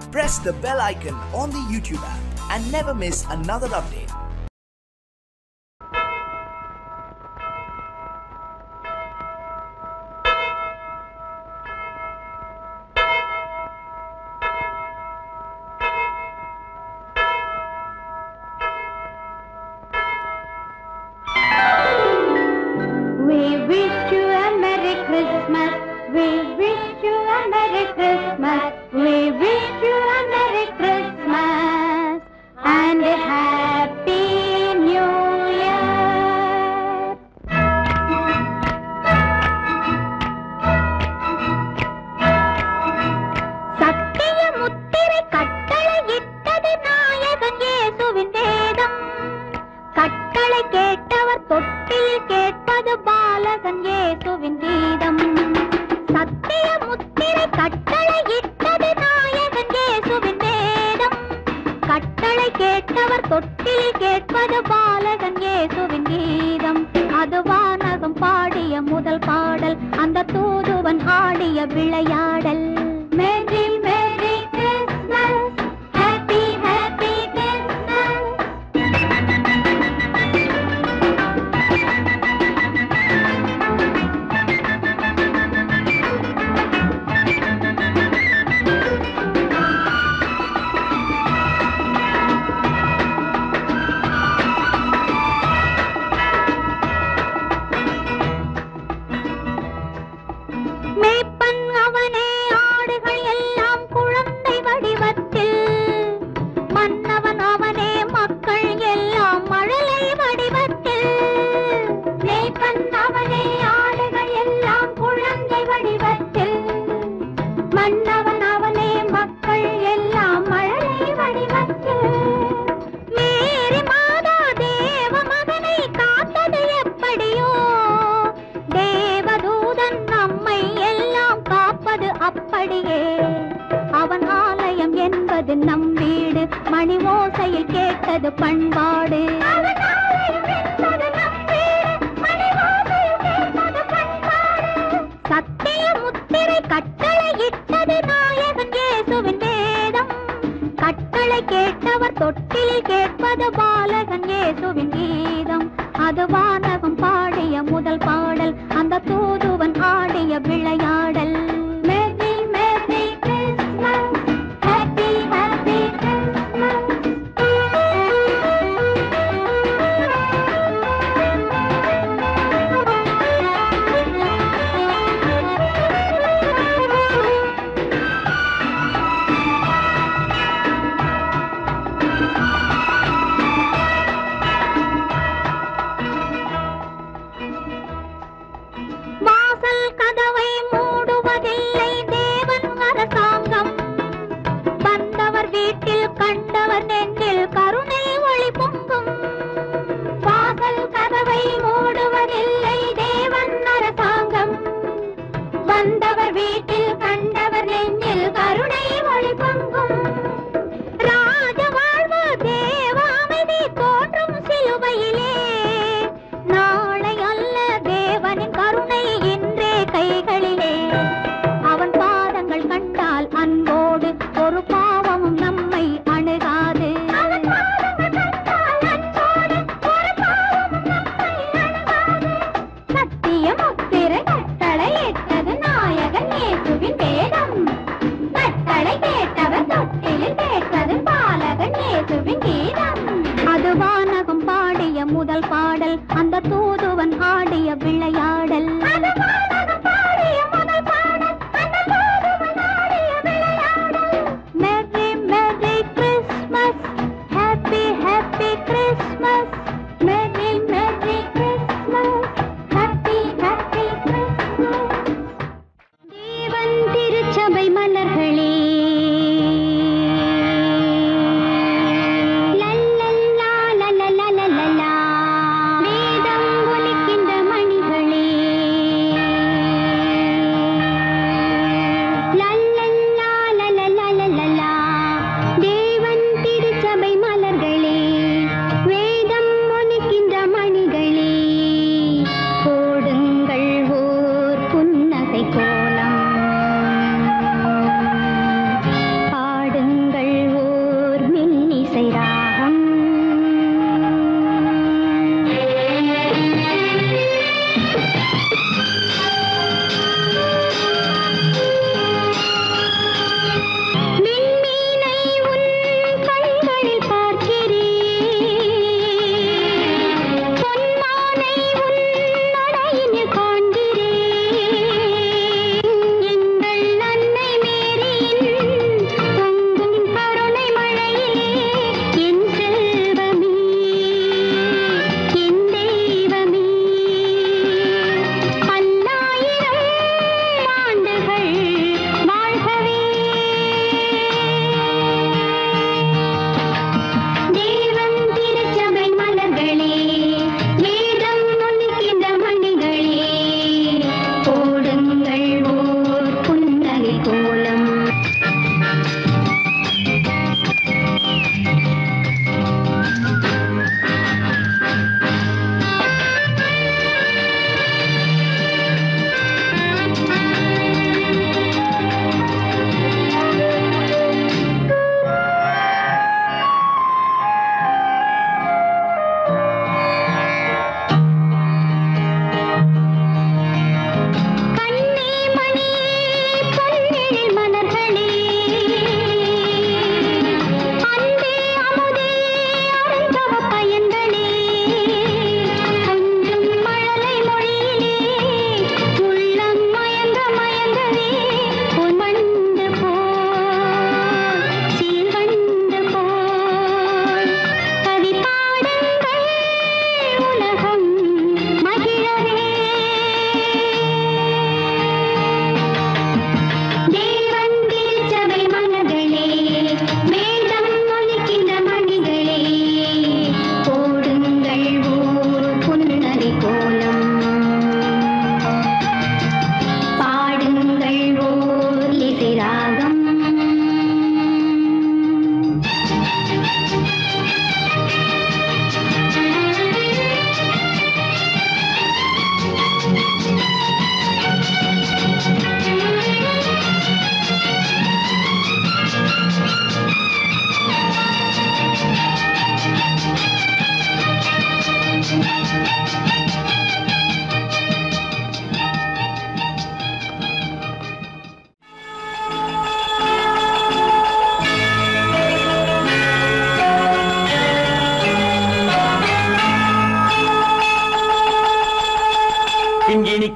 press the bell icon on the YouTube app and never miss another update. We wish you a Merry Christmas. We wish you a Merry Christmas. We wish you a Merry Christmas and a Happy New Year. சத்திய முத்திரை கட்டளையிட்டது நாயகன் இயேசுவின் வேதம் கட்டளை கேட்டவர் தொட்டில் கேட்பது பாலகன் இயேசுவின் கீதம் சத்திய முத்திரை கட்டளையிட்டது நாயகன் இயேசுவின் வேதம் கட்டளை கேட்டவர் தொட்டில் கேட்பது பாலகன் இயேசுவின் கீதம் அது வானகம் பாடிய முதல் பாடல் அந்த தூதுவன் ஆடிய விளையாடல் merry merry Christmas happy happy Christmas மேய்ப்பன் அவனே ஆடுகள் எல்லாம் குழந்தை வடிவத்தில் மன்னவன் அவனே மக்கள் எல்லாம் மழலை வடிவத்தில் மேய்ப்பன் அவனே ஆடுகள் எல்லாம் குழந்தை வடிவத்தில் மன்னவன் அவனே மக்கள் எல்லாம் மழலை வடிவத்தில் மேரி மாதா தேவ மகனை காத்தது எப்படியோ தேவதூதன் நம்மை எல்லாம் காப்பது அப்படியே அவன் ஆலயம் என்பது நம் வீடு மணி ஓசையில் கேட்டது பண்பாடு சத்திய முத்திரை கட்டளையிட்டது நாயகன் இயேசுவின் வேதம் கட்டளை கேட்டவர் தொட்டில் கேட்பது பாலகன் இயேசுவின் கீதம் அது வானகம் பாடிய முதல் பாடல் அந்த தூதுவன் ஆடிய விளையாடல் merry merry Christmas happy happy Christmas வாசல் கதவை மூடுவதில்லை தேவன் அரசாங்கம் வந்தவர் வீட்டில் கண்டவர் நெஞ்சில் கருணை ஒளி பொங்கும் வாசல் கதவை மூடுவதில்லை தேவன் அரசாங்கம் வந்தவர் வீட்டில் கண்டவர் நெஞ்சில் கருணை ஒளி பொங்கும் ராஜ வாழ்வு தேவ அமைதி தோன்றும் சிலுவையிலே நாளை அல்ல தேவனின் கருணை இன்றே கைகளிலே அவன் பாதங்கள் கண்டால் அன்போடு ஒரு பாவமும் நம்மை அணுகாது சத்தியம் முத்திரை கட்டளை எட்டது நாயகன் இயேசுவின் வேதம் கட்டளை கேட்டவர் தொட்டிலில் கேட்பது பாலகன் இயேசுவின் கீதம் அது வானகம் பாடிய முதல் பாடல் அந்த தூதுவன் ஆடிய விளையாடல் Merry Merry Christmas Happy Happy Christmas Merry Merry Christmas Happy Happy Christmas தேவன் திருச்சபை மலர்களே லல்லல்லா லல்லல்லா லல்லல்லா.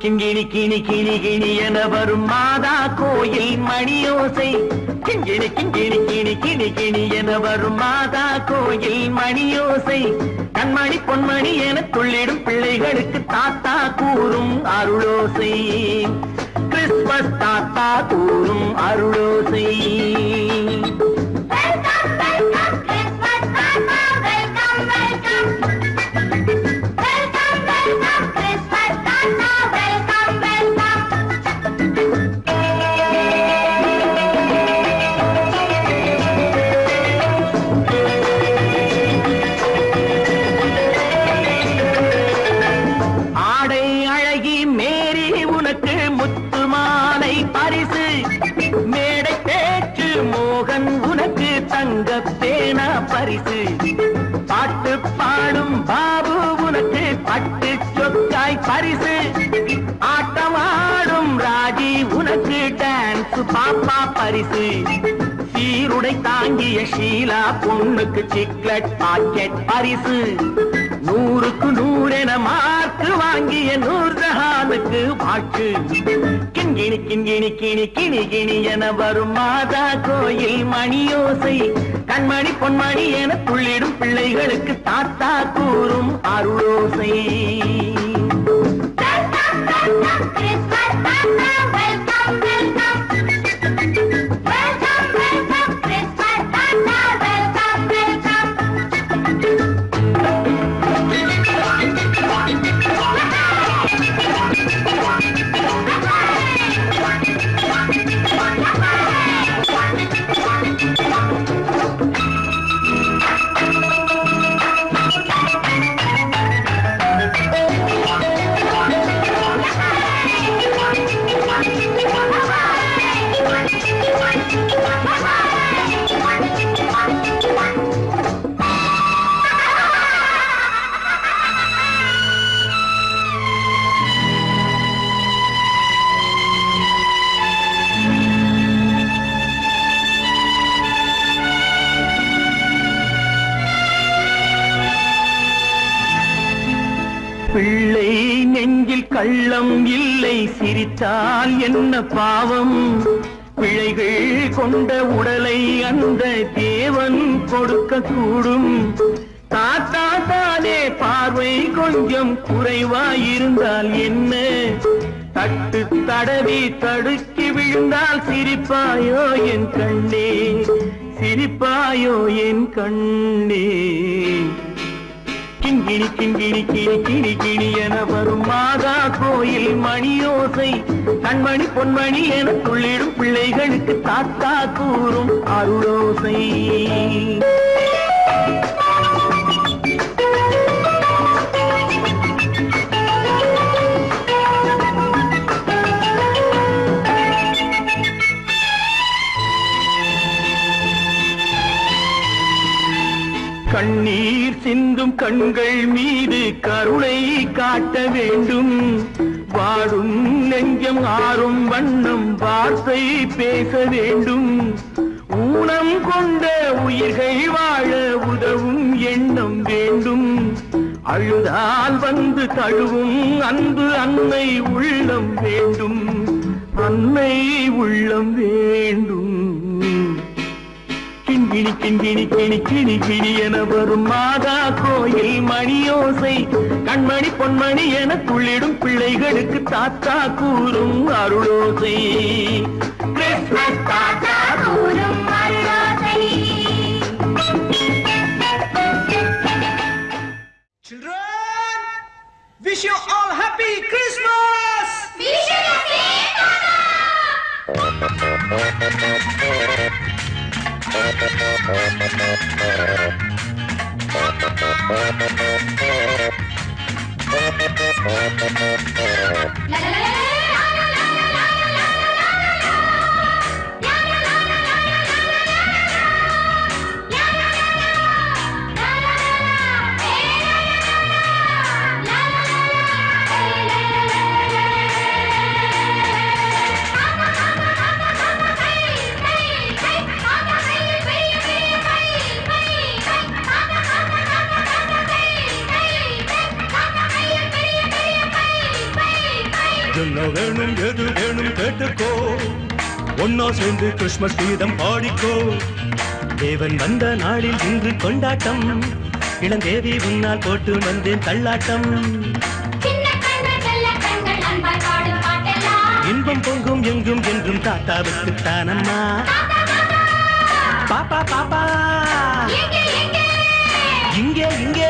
கிண்கிணி கிணி கிணி கிணி என வரும் மாதா கோயில் மணியோசை கிண்கிணி கிண்கிணி கிணி கிணி கிணி என வரும் மாதா கோயில் மணியோசை கண்மணி பொன்மணி என துள்ளிடும் பிள்ளைகளுக்கு தாத்தா கூறும் அருளோசை கிறிஸ்துமஸ் தாத்தா கூறும் அருளோசை Welcome, welcome, Christmas Tata, welcome, welcome. Welcome, welcome, Christmas Tata, welcome, welcome. ஆடை அழகி மேரி உனக்கு முத்து மாலை பரிசு மேடை பேச்சு மோகன் உனக்கு தங்க பேனா பரிசு பாட்டு பாடும் பாபு உனக்கு பட்டு சொக்காய் பரிசு ஆட்டமாடும் ராஜி உனக்கு டான்ஸ் பாப்பா பரிசு சீருடை தாங்கிய ஷீலா பொண்ணுக்கு சிக்லெட் பாக்கெட் பரிசு நூறுக்கு நூறென மார்க்கு வாங்கிய நூர் ஜஹானுக்கு வாக்கு கிண்கிணி கிண்கிணி கிணி கிணி கிணி என வரும் மாதா கோயில் மணியோசை கண்மணி பொன்மணி என துள்ளிடும் பிள்ளைகளுக்கு தாத்தா கூறும் அருளோசை Welcome, welcome, Christmas Tata, welcome, welcome. Welcome, welcome, Christmas Tata, welcome, welcome. பிள்ளை நெஞ்சில் கள்ளம் இல்லை சிரித்தால் என்ன பாவம் பிழைகள் கொண்ட உடலை அந்த தேவன் கொடுக்க கூடும் தாத்தா தானே பார்வை கொஞ்சம் குறைவாயிருந்தால் என்ன தட்டு தடவி தடுக்கி விழுந்தால் சிரிப்பாயோ என் கண்ணே சிரிப்பாயோ என் கண்ணே கிண்கிணி கிண்கிணி கிணி கிணி கிணி என வரும் மாதா கோயில் மணியோசை கண்மணி பொன்மணி என துள்ளிடும் பிள்ளைகளுக்கு தாத்தா கூறும் அருளோசை கண்ணீர் சிந்தும் கண்கள் மீது கருணை காட்ட வேண்டும் வாடும் நெஞ்சம் ஆறும் வண்ணம் வார்த்தை பேச வேண்டும் ஊனம் கொண்ட உயிர்கள் வாழ உதவும் எண்ணம் வேண்டும் அழுதால் வந்து தழுவும் அன்பு அன்னை உள்ளம் வேண்டும் அன்னை உள்ளம் வேண்டும் கிண்கிணி கிண்கிணி கிணி கிணி கிணி என வரும் மாதா கோயில் மணியோசை கண்மணி பொன்மணி என துள்ளிடும் பிள்ளைகளுக்கு தாத்தா கூறும் அருளோசை கிறிஸ்மஸ் தாத்தா கூறும் அருளோசை Children, wish you all happy Christmas! Hey, hey, hey, hey, hey, hey, hey, hey, hey, hey, hey, hey, hey, hey, hey, hey, hey, hey, hey, hey, என்ன வேணும் எது வேணும் கேட்டுக்கோ ஒன்னா சேர்ந்து கிறிஸ்மஸ் கீதம் பாடிக்கோ தேவன் வந்த நாளில் இன்று கொண்டாட்டம் இளந்தேவி உன்னால் போட்டு வந்தேன் தள்ளாட்டம் சின்ன கண்கள் செல்ல கண்கள் அன்பாய் பாடும் பாட்டெல்லாம் இன்பம் பொங்கும் எங்கும் என்றும் தாத்தாவுக்கு தானம்மா பாப்பா பாப்பா எங்கே எங்கே இங்கே இங்கே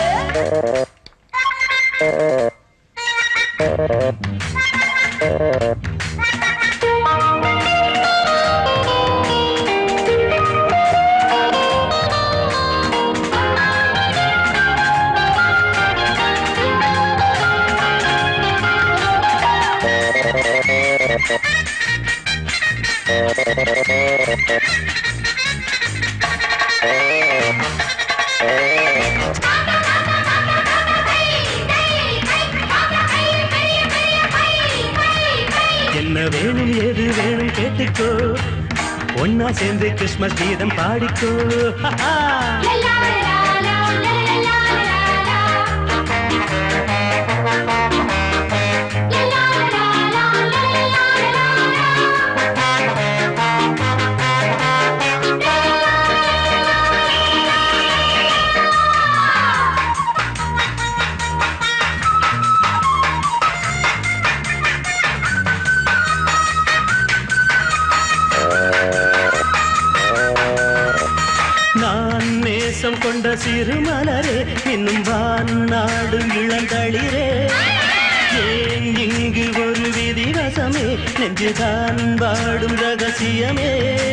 என்ன வேணும் ஏது வேணும் கேட்டுக்கோ ஒன்னா சேர்ந்து கிறிஸ்மஸ் கீதம் பாடிக்கோ ஹஹா. நான் நேசம் கொண்ட சிறு மலரே இன்னும் வான் நாடு இளந்தளிரே ஏன் இங்கு ஒரு விதிவசமே நெஞ்சுதான் வாடும் ரகசியமே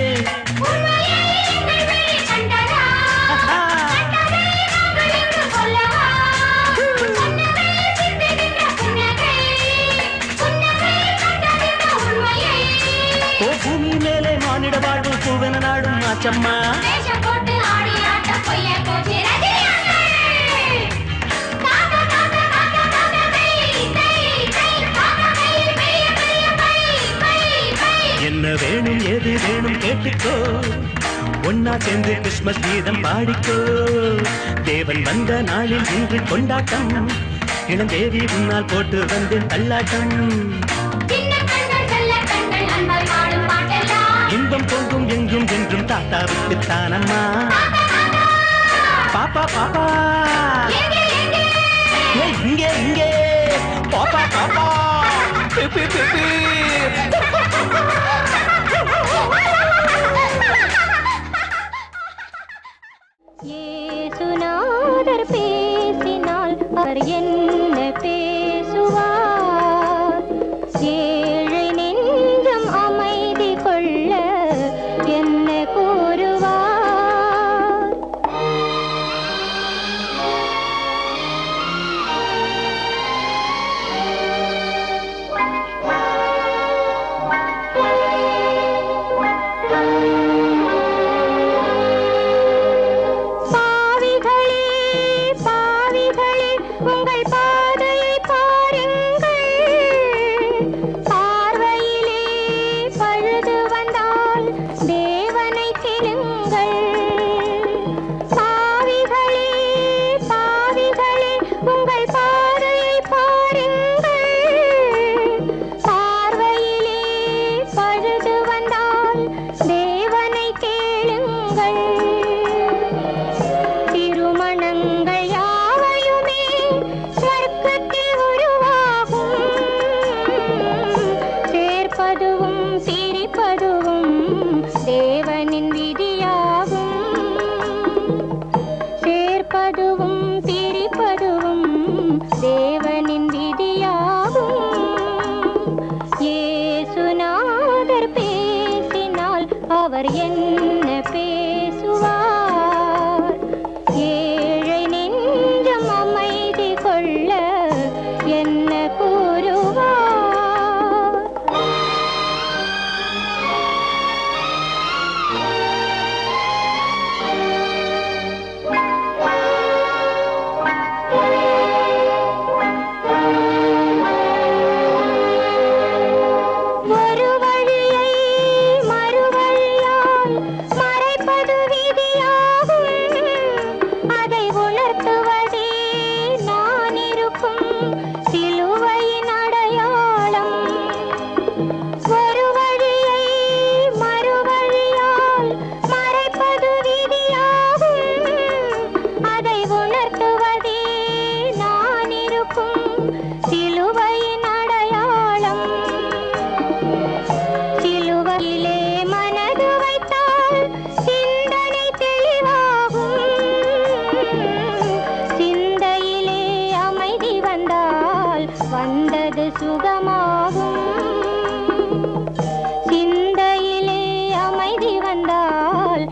ஓ பூமி மேலே மானிட வாழ்வு பூவென நாடும் ஆச்சம்மா போட்டு ஆடி ஆட்ட பொய்ய போச்சு ரஜினியாண்டே காக்கா காக்கா காக்கா காக்கா கை கை கை காக்கா கை பெரிய பெரிய கை கை கை என்ன வேணும் ஏது வேணும் கேட்டுக்கோ ஒன்னா சேர்ந்து கிறிஸ்மஸ் கீதம் பாடிக்கோ தேவன் வந்த நாளில் இன்று கொண்டாட்டம் இளந்தேவி உன்னால் போட்டு வந்து தள்ளாட்டம் சின்ன கண்கள் செல்ல கண்கள் அன்பாய் பாடும் பாட்டெல்லாம் இன்பம் பொங்கும் எங்கும் என்றும் தாத்தாவுக்கு தானம்மா பாப்பா பாப்பா எங்கே எங்கே ஏய், இங்கே இங்கே பாப்பா பாப்பா பி, பி, பி, பி. ஏசுநாதர் பேசினால் அவர் என்ன பேசுவார் ஏழை நெஞ்சம் அமைதி கொள்ள என்ன கூறுவார் பாவிகளே பாவிகளே உங்கள் பாதையை பாருங்கள் பார்வையிலே பழுது வந்தால் தேவனை கேளுங்கள் பாவிகளே பாவிகளே உங்கள் பாதையை பாருங்கள் பார்வையிலே பழுது வந்தால் தேவனை கேளுங்கள் திருமணங்கள் யாவையுமே சொர்க்கத்தில் உருவாகும் சேர்ப்பதுவும் சிரிப்பதுவும் தேவனின் விதியாகும் சேர்ப்பதுவும் பிரிப்பதுவும் தேவனின் விதியாகும் ஏசுநாதர் பேசினால் அவர் என்ன பேசுவார் ஏழை நெஞ்சம் அமைதி கொள்ள என்ன கூறுவார் ஒரு வழியை மறுவழியால் மறைப்பது விதியாகும் அதை உணர்த்துவதே நான் இருக்கும் சிலுவையின் அடையாளம்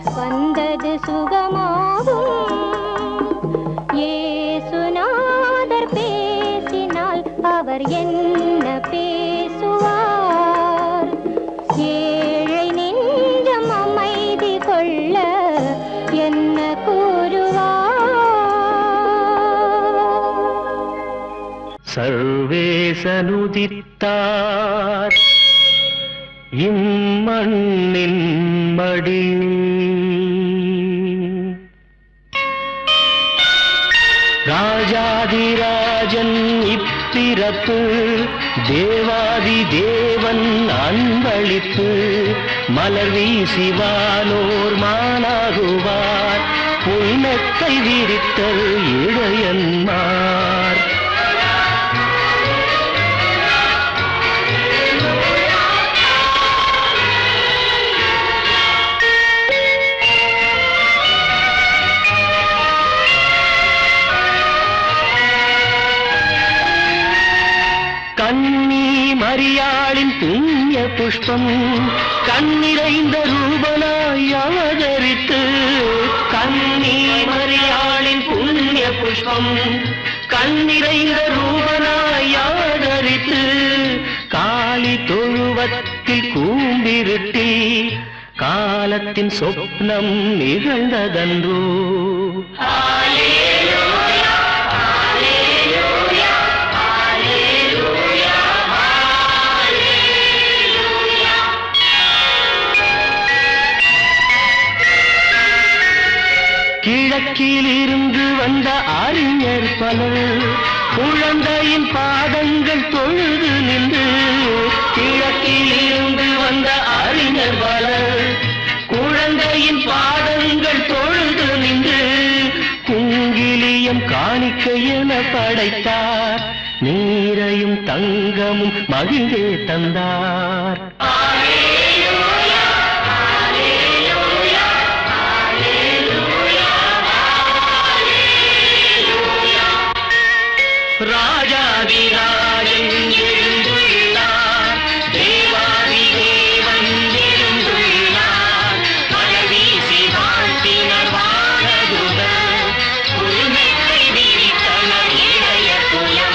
வந்தது சுகமாகும் ஏசுநாதர் பேசினால் அவர் என்ன பேசுவார் ஏழை நெஞ்சம் அமைதி கொள்ள என்ன கூறுவார் சர்வேசனுதித்தார் இம்மண்ணின் மடி ராஜாதிராஜன் இப்பிறப்பு தேவாதி தேவன் அன்பளிப்பு மலர் வீசிவானோர் மானாகுவார் புன்னத்தை விரித்தல் இடையன்மார் கண்ணி மரியாளின் புண்ணிய புஷ்பம் கண்ணிறைந்த ரூபனாய் அவதரித்து கண்ணி மரியாளின் புண்ணிய புஷ்பம் கண்ணிறைந்த ரூபனாய் அவதரித்து காளி தொழுவத்தில் கூம்பிருட்டி காலத்தின் சொப்னம் நிகழ்ந்ததன்றோ கிழக்கில் இருந்து வந்த அறிஞர் பலர் குழந்தையின் பாதங்கள் தொழுது நின்று கிழக்கில் இருந்து வந்த அறிஞர் பலர் குழந்தையின் பாதங்கள் தொழுது நின்று குங்கிலியம் காணிக்கை என படைத்தார் நீரையும் தங்கமும் மகிழ்ந்தே தந்தார் ராஜாதிராஜன் எழுந்துள்ளார் தேவாதி தேவன் எழுந்துள்ளார் மழை வீசி வாழ்த்தினர் வானதுதல் புல்மெத்தை விரித்தனர் இளைய குலம்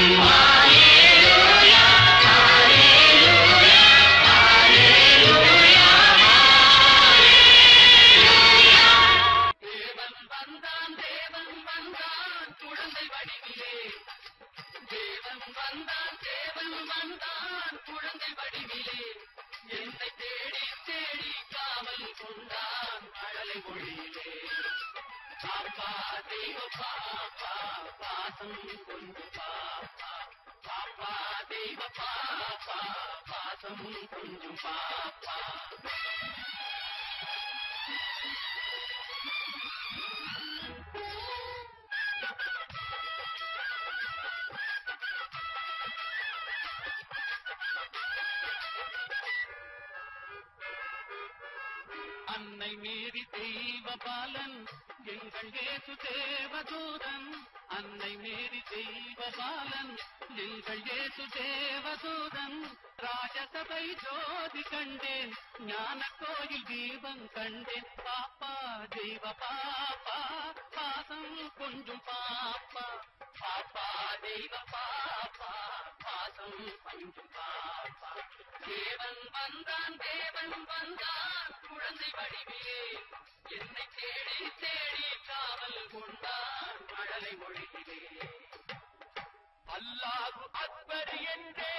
அன்னை மீறி தெய்வ பாலன் எங்கள் ஏசு தேவதூதன் அன்னை மீறி தெய்வ பாலன் எங்கள் ஏசு தேவதூதன் ராஜசபை ஜோதி கண்டேன் ஞான கோயில் தீபம் கண்டேன் பாப்பா தெய்வ பாப்பா பாசம் கொஞ்சம் பாப்பா பாப்பா தெய்வ பாப்பா பாசம் கொஞ்சம் பாப்பா தேவன் வந்தான் தேவன் வந்தான் குழந்தை வடிவிலே என்னை தேடி தேடி காவல் கொண்டான் மழலை மொழியிலே அல்லாஹு அக்பர் என்றே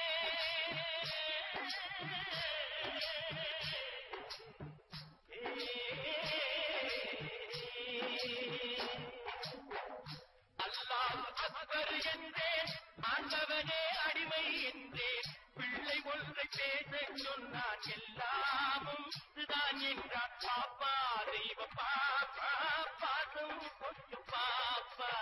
அல்லாஹ் அக்பர் என்றே ஆண்டவனே அடிமை என்றே பிள்ளை ஒன்றை பேச சொன்னான் எல்லாமும் தான் என்றான் பாப்பா தெய்வ பாப்பா பாசம் கொஞ்சம் பாப்பா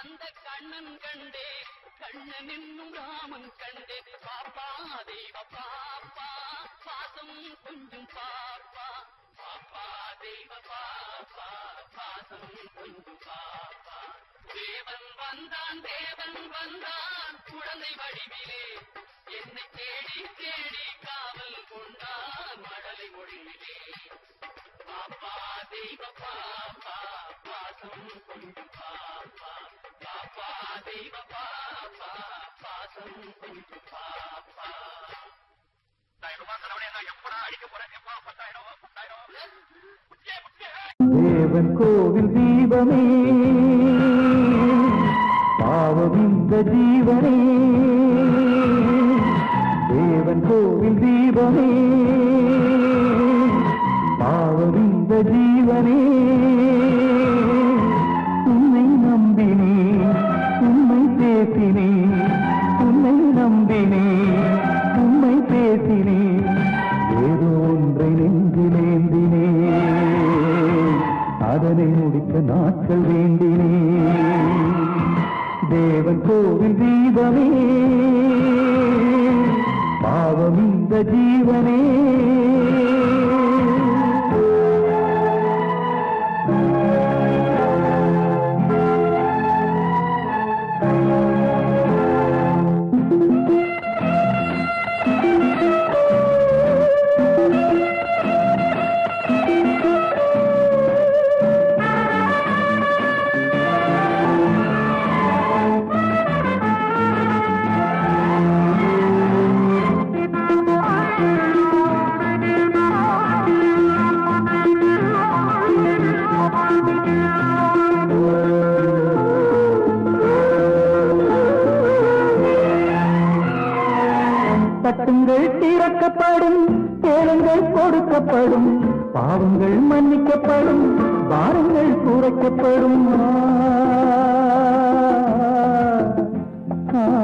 அந்த கண்ணன் கண்டே கண்ணன் என்னும் ராமன் கண்டே பாப்பா தெய்வ பாப்பா பாசம் கொஞ்சம் பாப்பா பாப்பா தெய்வ பாப்பா பாசம் கொஞ்சம் பாப்பா தேவன் வந்தான் தேவன் வந்தான் குழந்தை வடிவிலே என்னை தேடி தேடி காவல் கொண்டான் மழலை மொழியிலே பாப்பா தெய்வ பாப்பா பாசம் கொஞ்சம் பாப்பா பாப்பா தெய்வ பாப்பா பாசம் கொஞ்சம் பாப்பா எப்படா அடிக்க போறேன் எப்பா பத்தாயிரம் பத்தாயிரம் முட்டியே முட்டியே தேவன் கோவில் தீபமே பாவம் இந்த ஜீவனே தேவன் கோவில் தீபமே பாவம் இந்த ஜீவனே உன்னை நம்பினே உண்மை பேசினே உன்னை நம்பினே உண்மை பேசினே ஏதோ ஒன்றை நெஞ்சிலேந்தினே அதனை முடிக்க நாட்கள் வேண்டினே தேவன் கோவில் தீபமே பாவம் இந்த ஜீவனே தட்டுங்கள் திறக்கப்படும் கேளுங்கள் கொடுக்கப்படும் பாவங்கள் மன்னிக்கப்படும் பாரங்கள் குறைக்கப்படும் ஆ,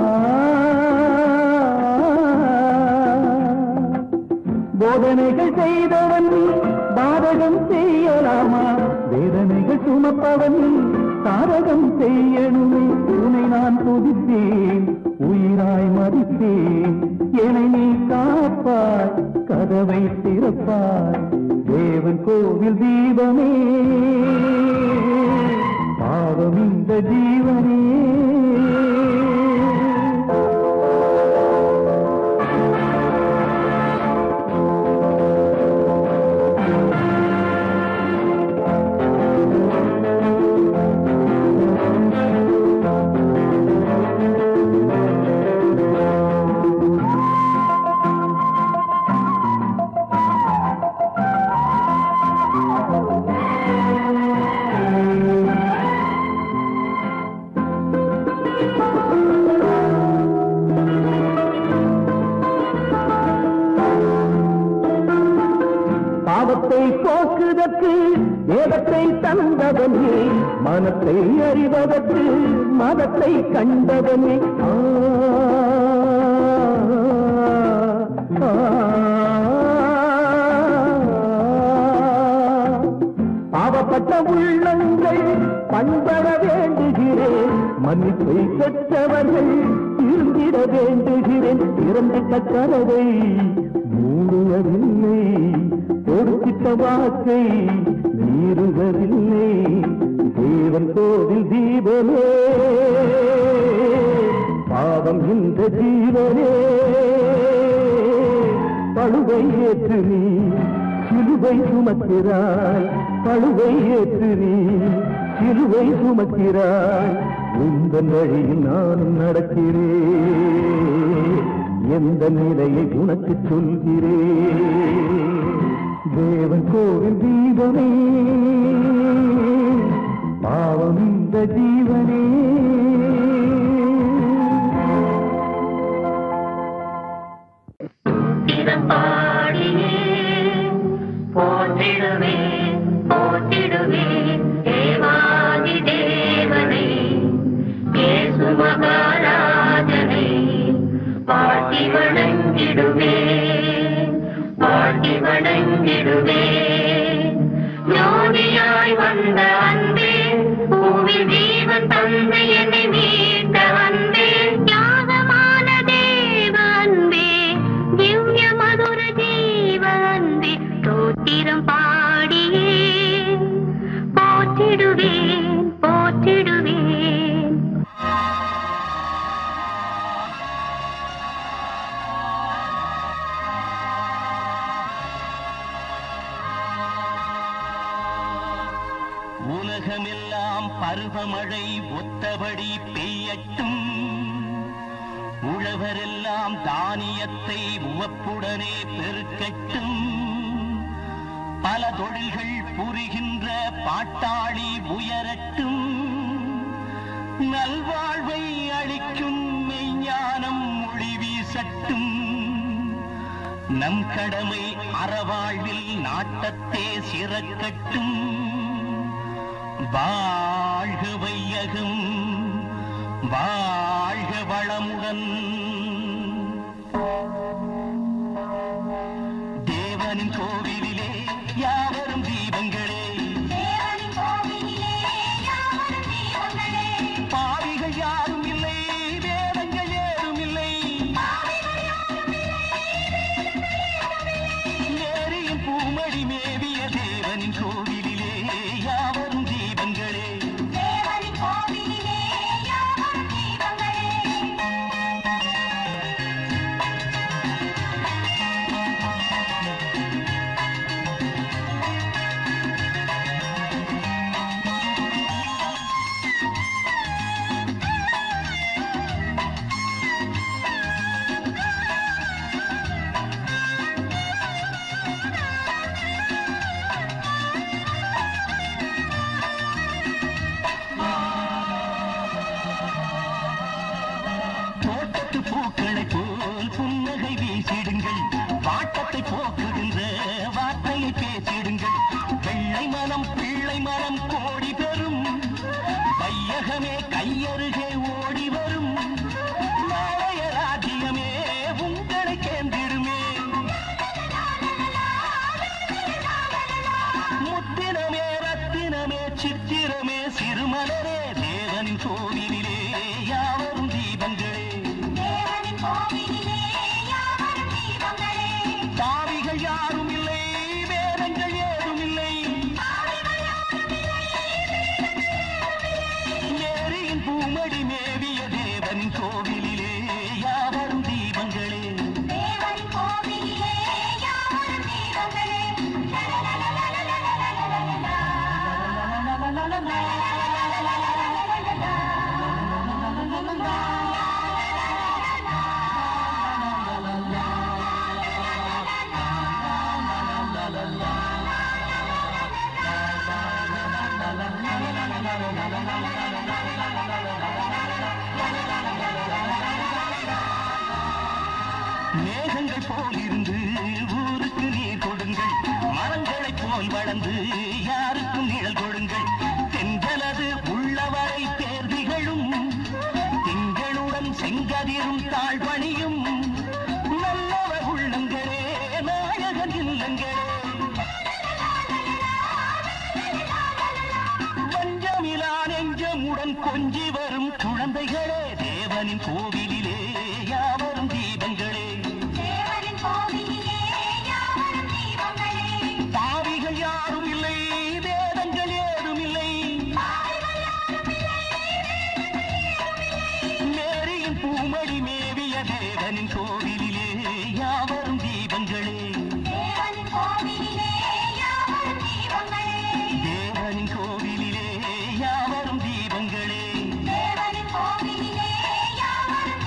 ஆ. போதனைகள் செய்தவன் நீ பாதகம் செய்யலாமா வேதனைகள் சுமப்பவன் நீ தாரகம் செய்யணுமே உன்னை நான் துதித்தேன் உயிராய் மதித்தேன் என்னை நீ காப்பாய் கதவை திறப்பாய் தேவன் கோவில் தீபமே பாவம் இந்த ஜீவனே பாவத்தை போக்குதற்கு வேதத்தை தந்தவனே மனத்தை அறிவதற்கு மதத்தை கண்டவனே ஆ, ஆ, பாவப்பட்ட உள்ளங்கள் பண்பட வேண்டுகிறேன் மன்னிப்பை பெற்றவர்கள் இருந்திட வேண்டுகிறேன் இறந்த கரவை மூடுவதில்லை கொடுத்திட்ட வாக்கை மீறுவதில்லை தேவன் கோவில் தீபமே பாவம் இந்த ஜீவனே பழுவை ஏற்று நீ சிலுவை சுமக்கிறாய் பழுவை ஏற்று நீ சிலுவை சுமக்கிறாய் உந்தன் வழியில் நானும் நடக்கிறேன் எந்த நிலையை உனக்கு சொல்கிறேன் தேவன் கோவில் தீபமே பாவம் இந்த ஜீவனே பாடியே போற்றிடுவே போற்றிடுவே தேவாதி தேவனை இயேசு மகாராஜனை பாட்டி வணங்கிடுவே பாட்டி வணங்கிடுவே ஜோதியாய் வந்த அன்பே பூவில் ஜீவ தேவன் தந்தை என்னை மீட்ட அன்பே தியாகமான தேவ அன்பே திவ்ய மதுர ஜீவ அன்பே தோத்திரம் பாடியே போற்றிடுவேன் போற்றிடுவேன் உலகமெல்லாம் பருவமழை ஒத்தபடி பெய்யட்டும் உழவரெல்லாம் தானியத்தை உவப்புடனே பெருக்கட்டும் பல தொழில்கள் புரிகின்ற பாட்டாளி உயரட்டும் நல்வாழ்வை அளிக்கும் மெய்ஞானம் மொழி வீசட்டும் நம் கடமை அறவாழ்வில் நாட்டத்தே சிறக்கட்டும் வாழ்க வையகம் வாழ்க வளமுடன் தேவனின் கோவிலிலே யாவரும் தீபங்களே பாவிகள் யாரும் இல்லை வேதங்கள் ஏதும் இல்லை நேரியின் பூமடி மேவிய தேவனின் கோவிலிலே யாவரும் தீபங்களே தோட்டத்து பூக்களை போல் புன்னகை வீசிடுங்கள் வாட்டத்தை போக்குகின்ற வார்த்தையை பேசிடுங்கள் வெள்ளை மனம் பிள்ளை மனம் கோடி பெறும் கையகமே கையருகே ஓடி வரும் நாளைய ராஜ்யமே உங்களை கேந்திடுமே முத்தினமே ரத்தினமே சித்திரமே சிறுமலரே தேவனின் கோவிலிலே யாவரும் தீபங்களே பாவிகள் யாரும் இல்லை வேதங்கள் ஏதும் இல்லை மேரியின் பூமடி மேவிய தேவனின் கோவிலிலே யாவரும் தீபங்களே மேகங்கள் போல் இருந்து ஊருக்கு நீர் கொடுங்கள் மரங்களைப் போல் வளர்ந்து யாருக்கும் நிழல் கொடுங்கள் தென்றலது உள்ளவரை தேர்திகளும் திங்களுடன் செங்கதிரும் தாழ்வணியும் நல்லவர் உள்ளங்களே நாயகன் இல்லங்களே வஞ்சமிலா நெஞ்சமுடன் கொஞ்சி வரும் குழந்தைகளே தேவனின் கோவிலிலே யாவரும் தீபங்களே பாவிகள் யாரும் இல்லை வேதங்கள் ஏதும் இல்லை மேரியின் பூமடி மேவிய தேவனின் கோவிலிலே யாவரும் தீபங்களே தேவனின் கோவிலிலே யாவரும் தீபங்களே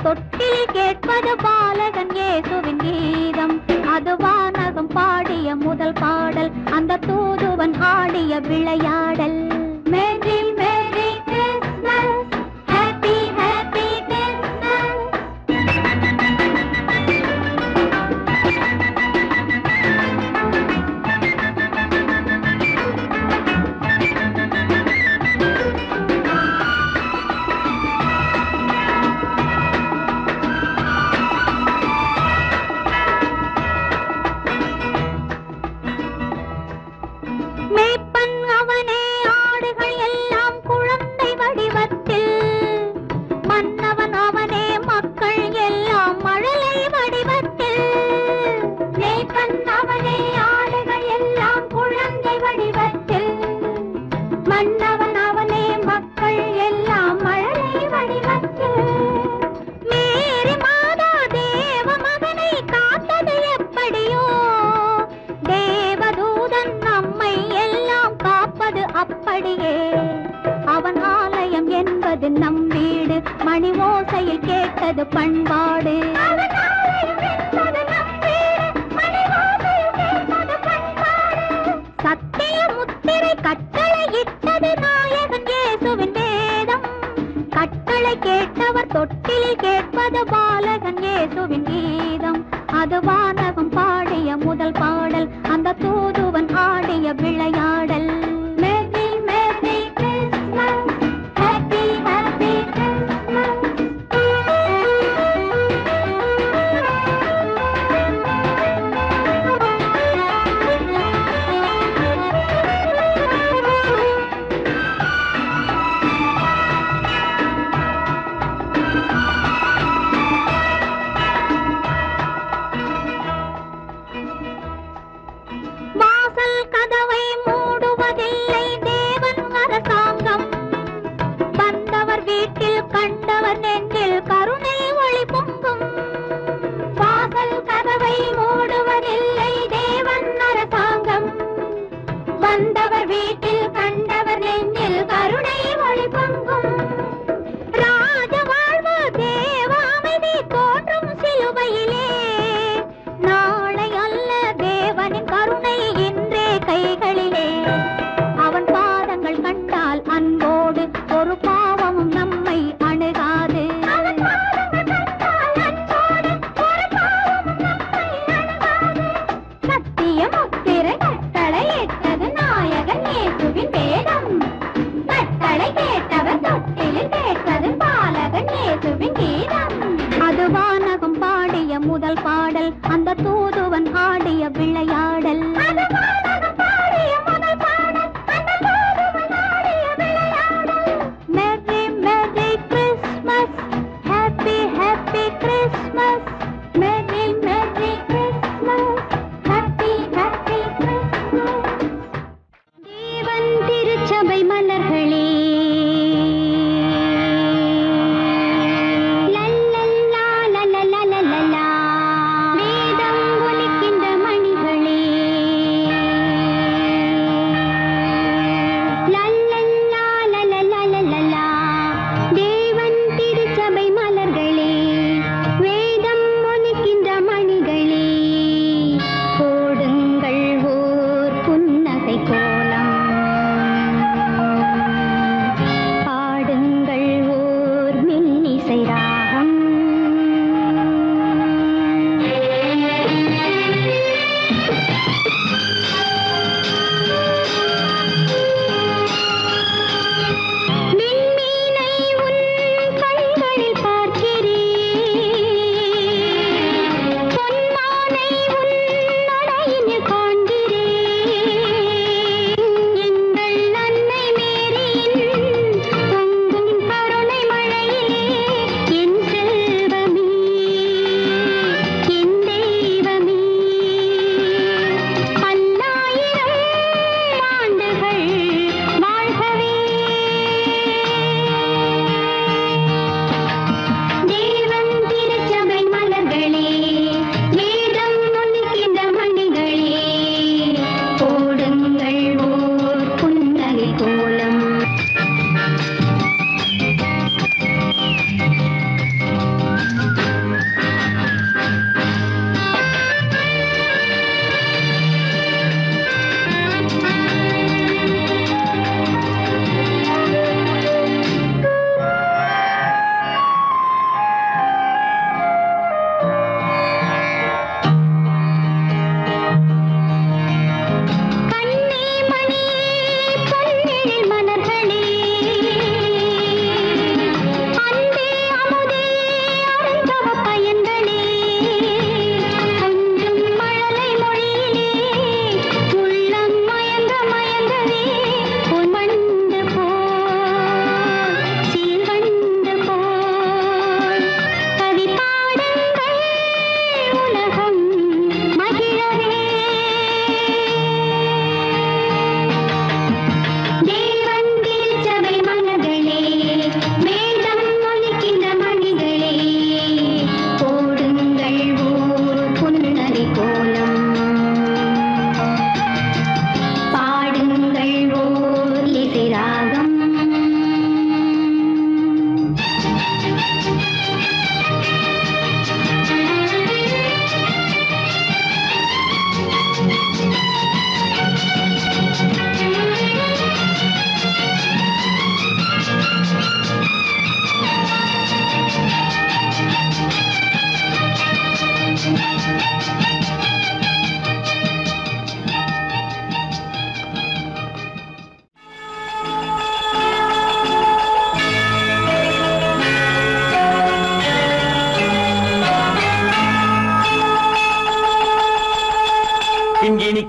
தொட்டில் கேட்பது பாலகன் இயேசுவின் கீதம் அது வானகம் பாடிய முதல் பாடல் அந்த தூதுவன் ஆடிய விளையாடல் merry merry Christmas happy happy Christmas மேய்ப்பன் அவனே ஆடுகள் எல்லாம் குழந்தை வடிவத்தில் மன்னவன் அவனே மக்கள் எல்லாம் மழலை வடிவத்தில் மேய்ப்பன் அவனே ஆடுகள் எல்லாம் குழந்தை வடிவத்தில் மன்னவன் அவனே மக்கள் எல்லாம் மழலை வடிவத்தில் மேரி மாதா தேவ மகனை காத்தது எப்படியோ தேவதூதன் நம்மை எல்லாம் காப்பது அப்படியே அவன் ஆலயம் என்பது நம் வீடு மணி ஓசையில் கேட்டது பண்பாடு சத்திய முத்திரை கட்டளை இட்டது நாயகன் இயேசுவின் வேதம் கட்டளை கேட்டவர் தொட்டில் கேட்பது பாலகன் இயேசுவின் கீதம் அது வானகம் பாடிய முதல் பாடல் அந்த தூதுவன் ஆடிய விளையாடல் merry merry Christmas happy happy Christmas வாசல் கதவை மூடுவதில்லை தேவன் அரசாங்கம் வந்தவர் வீட்டில் கண்டவர் நெஞ்சில் கருணை ஒளி பொங்கும் வாசல் கதவை மூடுவதில்லை தேவன் அரசாங்கம் வந்தவர் வீட்டில் கண்டவர் நெஞ்சில் கருணை ஒளி பொங்கும் ராஜ வாழ்வு தேவ அமைதி தோன்றும் சிலுவையிலே நாளை அல்ல தேவனின் கருணை இன்றே கைகளிலே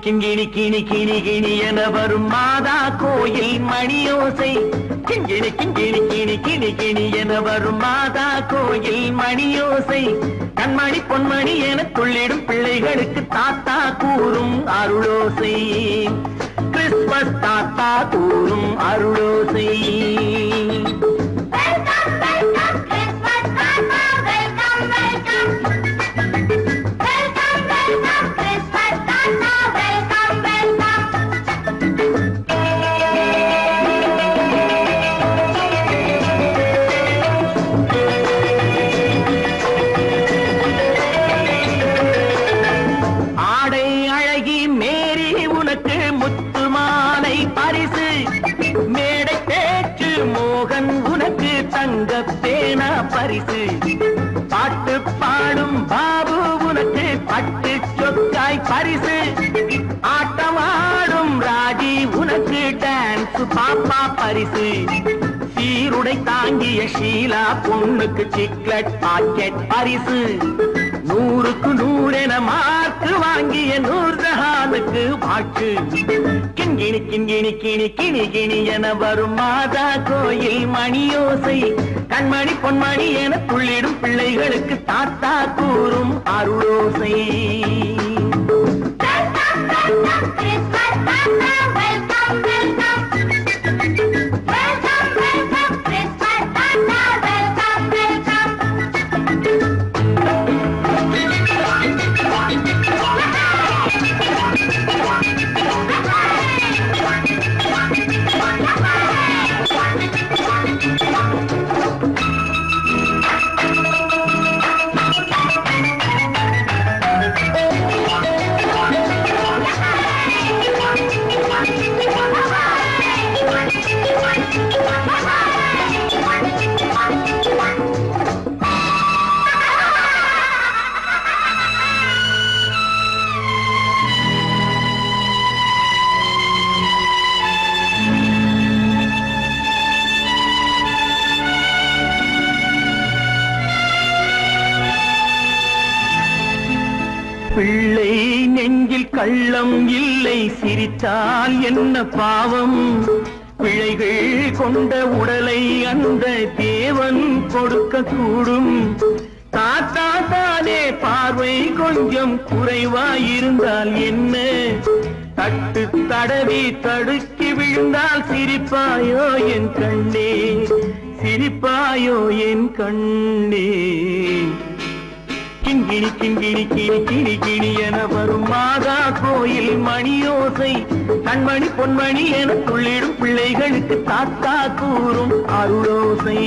கிங்கிணி கிணி கிணி கிணி என வரும் மாதா கோயில் மணியோசை கிங்கிணி கிங்கிணி கிணி கிணி கிணி என வரும் மாதா கோயில் மணியோசை கண்மணி பொன்மணி என துள்ளிடும் பிள்ளைகளுக்கு தாத்தா கூறும் அருளோசை கிறிஸ்மஸ் தாத்தா கூறும் அருளோசை Welcome, welcome, Christmas Tata, welcome, welcome. Welcome, welcome, Christmas Tata, welcome, welcome. ஆடை அழகி மேரி உனக்கு முத்து மாலை பரிசு மேடை பேச்சு மோகன் உனக்கு தங்க பேனா பரிசு பாட்டு பாடும் பாபு உனக்கு பட்டு சொக்காய் பரிசு ஆட்டமாடும் ராஜி உனக்கு டான்ஸ் பாப்பா பரிசு சீருடை தாங்கிய ஷீலா பொண்ணுக்கு சிக்லெட் பாக்கெட் பரிசு நூறுக்கு நூறென மார்க்கு வாங்கிய நூர் ஜஹானுக்கு வாக்கு கிண்கிணி கிண்கிணி கிணி கிணி கிணி என வரும் மாதா கோயில் மணியோசை கண்மணி பொன்மணி என துள்ளிடும் பிள்ளைகளுக்கு தாத்தா கூறும் அருளோசை Welcome, welcome, Christmas Tata, welcome, welcome. Welcome, welcome, Christmas Tata, welcome, welcome. பிள்ளை நெஞ்சில் கள்ளம் இல்லை சிரித்தால் என்ன பாவம் பிழைகள் கொண்ட உடலை அந்த தேவன் கொடுக்க கூடும் தாத்தா தானே பார்வை கொஞ்சம் குறைவாயிருந்தால் என்ன தட்டு தடவி தடுக்கி விழுந்தால் சிரிப்பாயோ என் கண்ணே சிரிப்பாயோ என் கண்ணே கிண்கிணி கிண்கிணி கிணி கிணி கிணி என வரும் மாதா கோயில் மணியோசை கண்மணி பொன்மணி என துள்ளிடும் பிள்ளைகளுக்கு தாத்தா கூறும் அருளோசை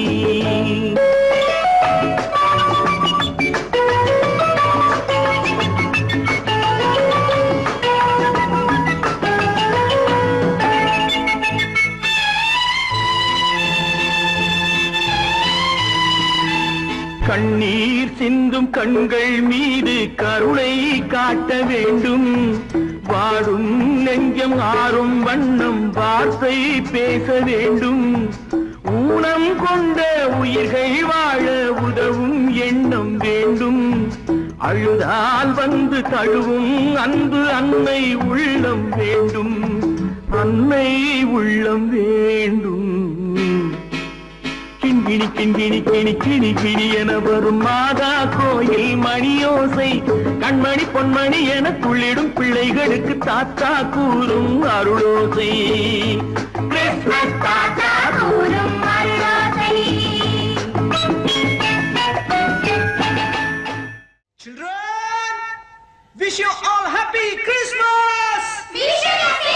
கண்ணீர் சிந்தும் கண்கள் மீது கருணை காட்ட வேண்டும் வாடும் நெஞ்சம் ஆறும் வண்ணம் வார்த்தை பேச வேண்டும் ஊனம் கொண்ட உயிர்கள் வாழ உதவும் எண்ணம் வேண்டும் அழுதால் வந்து தழுவும் அன்பு அன்னை உள்ளம் வேண்டும் அன்னை உள்ளம் வேண்டும் கிண்கிணி கிண்கிணி கிணி கிணி கிணி என வரும் மாதா கோயில் மணியோசை கண்மணி பொன்மணி என துள்ளிடும் பிள்ளைகளுக்கு தாத்தா கூறும் அருளோசை கிறிஸ்மஸ் தாத்தா கூறும் அருளோசை Children, wish you all happy Christmas!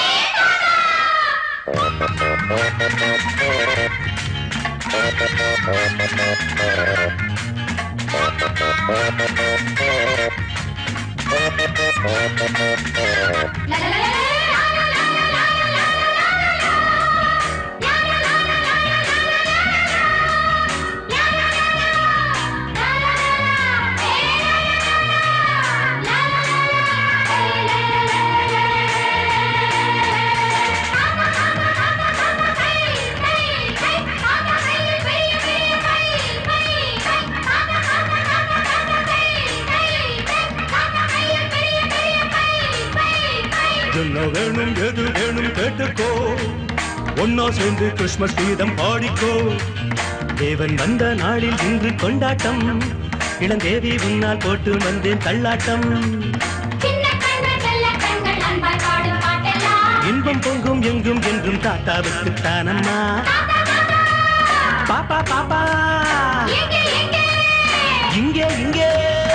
வேணும் எது வேணும் கேட்டுக்கோ ஒன்னா சேர்ந்து கிறிஸ்மஸ் கீதம் பாடிக்கோ தேவன் வந்த நாளில் இன்று கொண்டாட்டம் இளந்தேவி உன்னால் போட்டு வந்தேன் தள்ளாட்டம் சின்ன கண்கள் செல்ல கண்கள் அன்பாய் பாடும் பாட்டெல்லாம் இன்பம் பொங்கும் எங்கும் என்றும் தாத்தாவுக்கு தானம்மா பாப்பா பாப்பா எங்கே எங்கே இங்கே இங்கே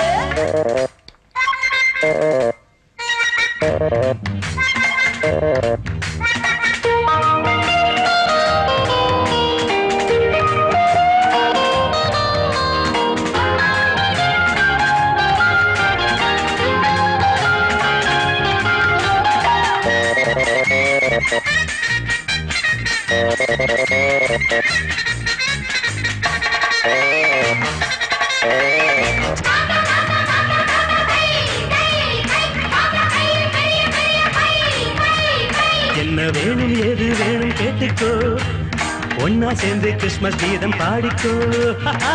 என்ன வேணும் ஏது வேணும் கேட்டுக்கோ ஒன்னா சேர்ந்து கிறிஸ்மஸ் கீதம் பாடிக்கோ ஹஹா.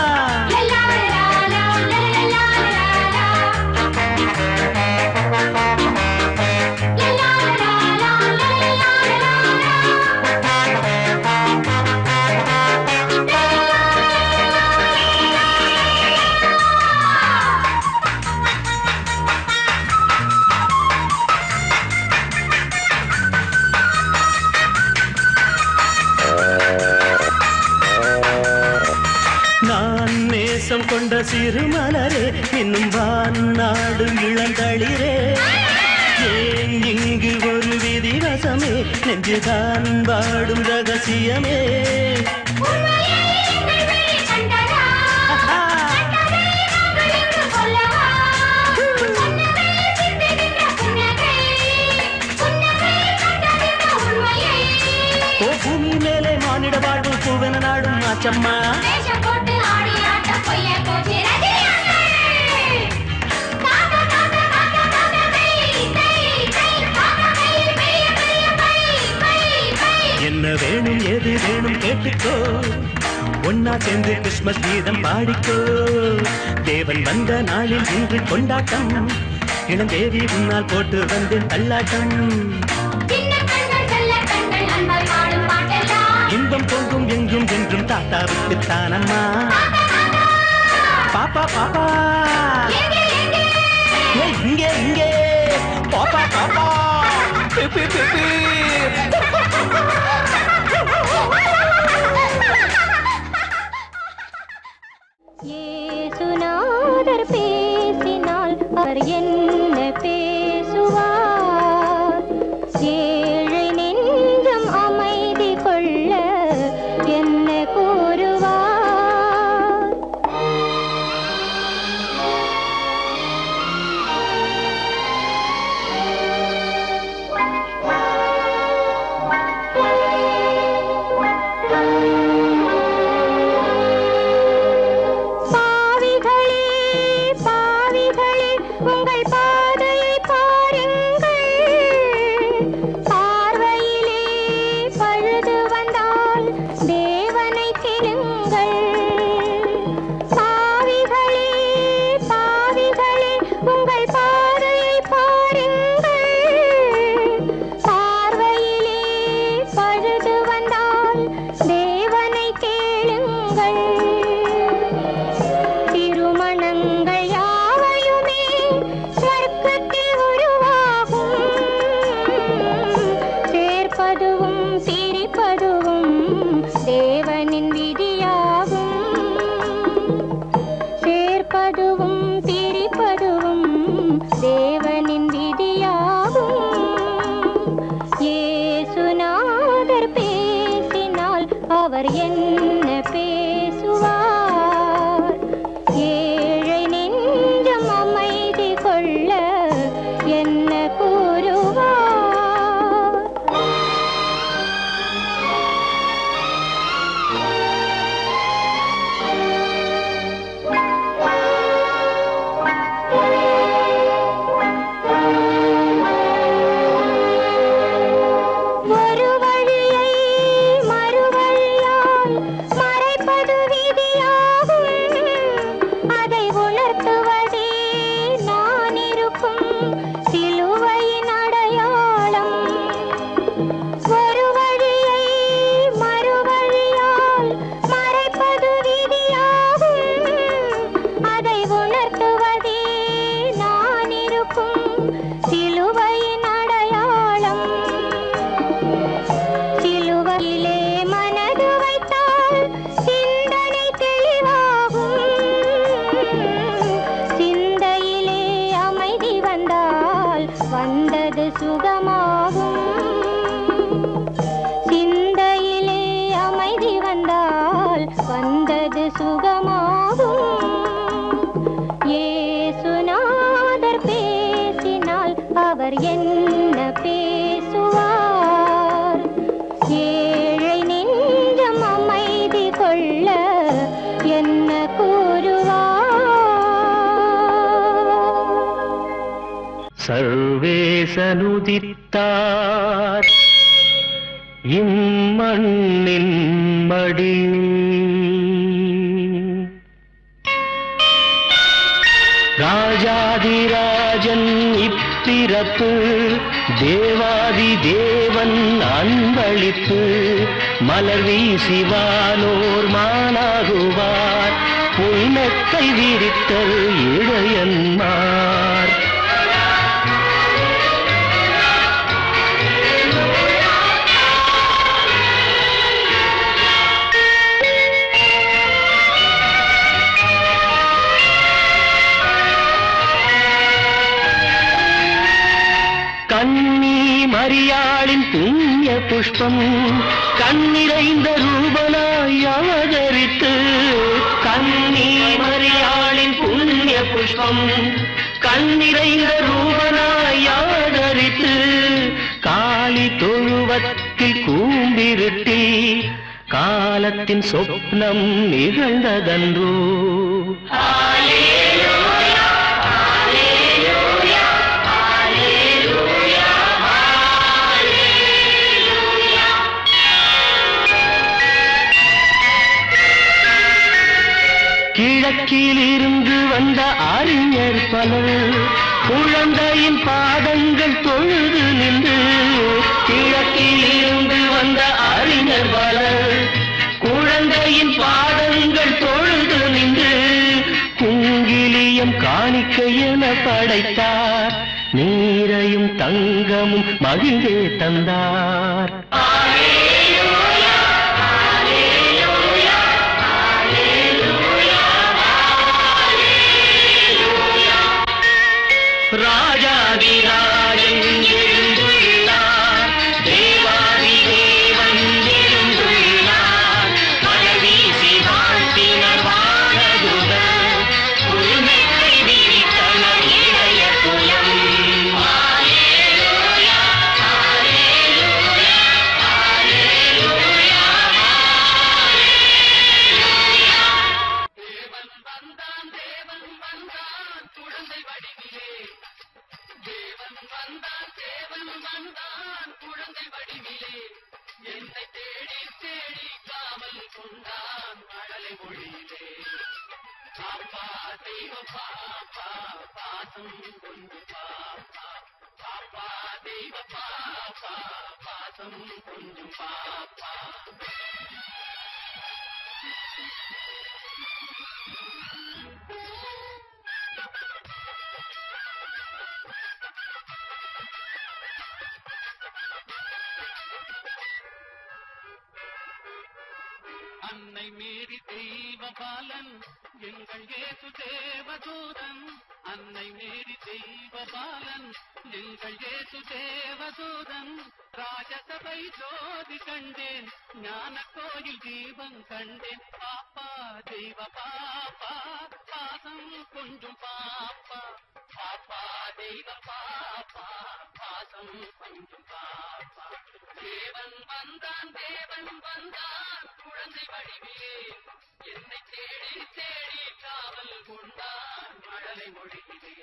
நான் நேசம் கொண்ட சிறு மலரே இன்னும் வான் நாடு இளந்தளிரே ஏன் இங்கு ஒரு விதிவசமே நெஞ்சுதான் வாடும் ரகசியமே ஓ பூமி மேலே மானிட வாழ்வு பூவென நாடும் ஆச்சம்மா போட்டு ஆடி ஆட்ட பொய்ய போச்சு ரஜினியாண்டே காக்கா காக்கா காக்கா காக்கா தை தை தை காக்கா தை பெரிய பெரிய பை பை பை என்ன வேணும் ஏது வேணும் கேட்டுக்கோ ஒன்னா சேர்ந்து கிறிஸ்மஸ் கீதம் பாடிக்கோ தேவன் வந்த நாளில் இன்று கொண்டாட்டம் இளந்தேவி உன்னால் போட்டு வந்து தள்ளாட்டம் சின்ன கண்கள் செல்ல கண்கள் அன்பாய் பாடும் பாட்டெல்லாம் இன்பம் பொங்கும் எங்கும் என்றும் தாத்தாவுக்கு தானம்மா பாப்பா பாப்பா எங்கே எங்கே ஏய், இங்கே இங்கே பாப்பா பாப்பா பி, பி, பி, பி. இயேசுநாதர் பேசினால் அவர் என்ன பேசுவார் ஏழை நெஞ்சம் அமைதி கொள்ள என்ன கூறுவார் பாவிகளே பாவிகளே உங்கள் பாதையை பாருங்கள் பார்வையிலே பழுது வந்தால் தேவனை கேளுங்கள் பாவிகளே பாவிகளே உங்கள் பாதையை பாருங்கள் பார்வையிலே பழுது வந்தால் தேவனை கேளுங்கள் திருமணங்கள் யாவையுமே சொர்க்கத்தில் உருவாகும் சேர்ப்பதுவும் பிரிப்பதுவும் தேவனின் விதியாகும் சேர்ப்பதுவும் பிரிப்பதுவும் தேவனின் விதியாகும் இயேசுநாதர் பேசினால் அவர் என்ன பேசுவார் ஏழை நெஞ்சம் அமைதி கொள்ள என்ன கூறுவார் ஒரு வழியை மறுவழியால் உதித்தார் இம்மண்ணின் மடியில் ராஜாதிராஜன் இப்பிறப்பு தேவாதி தேவன் அன்பளிப்பு மலர் வீசிவானோர் மானாகுவார் புன்னத்தை விரித்தல் இடையன்மார் கண்ணி மரியாளின் புண்ணிய புஷ்பம் கண்ணிறைந்த ரூபனாய் அவதரித்து கண்ணி மரியாளின் புண்ணிய புஷ்பம் கண்ணிறைந்த ரூபனாய் அவதரித்து காளி தொழுவத்தில் கூம்பிருட்டி காலத்தின் சொப்னம் நிகழ்ந்ததன்றோ கிழக்கில் இருந்து வந்த அறிஞர் பலர் குழந்தையின் பாதங்கள் தொழுது நின்று கிழக்கில் இருந்து வந்த அறிஞர் பலர் குழந்தையின் பாதங்கள் தொழுது நின்று குங்கிலியம் காணிக்கை என படைத்தார் நீரையும் தங்கமும் மகிழ்ந்தே தந்தார் ராஜாதிராஜன் எழுந்துள்ளார் தேவாதி தேவன் எழுந்துள்ளார் மழவீசி வாழ்த்தினர் வானதுடன் புல்மெத்தை விரித்தனர் இளைய குலம் ஆலேலூயா, ஆலேலூயா, ஆலேலூயா, தேவன் வந்தான் தேவன் வந்தான் குழந்தை வடிவிலே தேவன் வந்தான் தேவன் வந்தான் குழந்தை வடிவிலே என்னை தேடி தேடி காவல் கொண்டான் மழலை மொழியிலே பாப்பா தெய்வ பாப்பா பாசம் கொண்டு பாப்பா பாப்பா தெய்வ பாப்பா பாசம் கொண்டு பாப்பா அன்னை மீறி தெய்வ பாலன் எங்கள் ஏசு தேவதூதன் அன்னை மீறி தெய்வ பாலன் எங்கள் ஏசு தேவதூதன் ராஜசபை ஜோதி கண்டேன் ஞான கோயில் தீபம் கண்டேன் பாப்பா தெய்வ பாப்பா பாசம் கொஞ்சம் பாப்பா பாப்பா தெய்வ பாப்பா பாசம் கொஞ்சம் பாப்பா தேவன் வந்தான் தேவன் வந்தான் குழந்தை வடிவிலே என்னை தேடி தேடி காவல் கொண்டான் மழலை மொழியிலே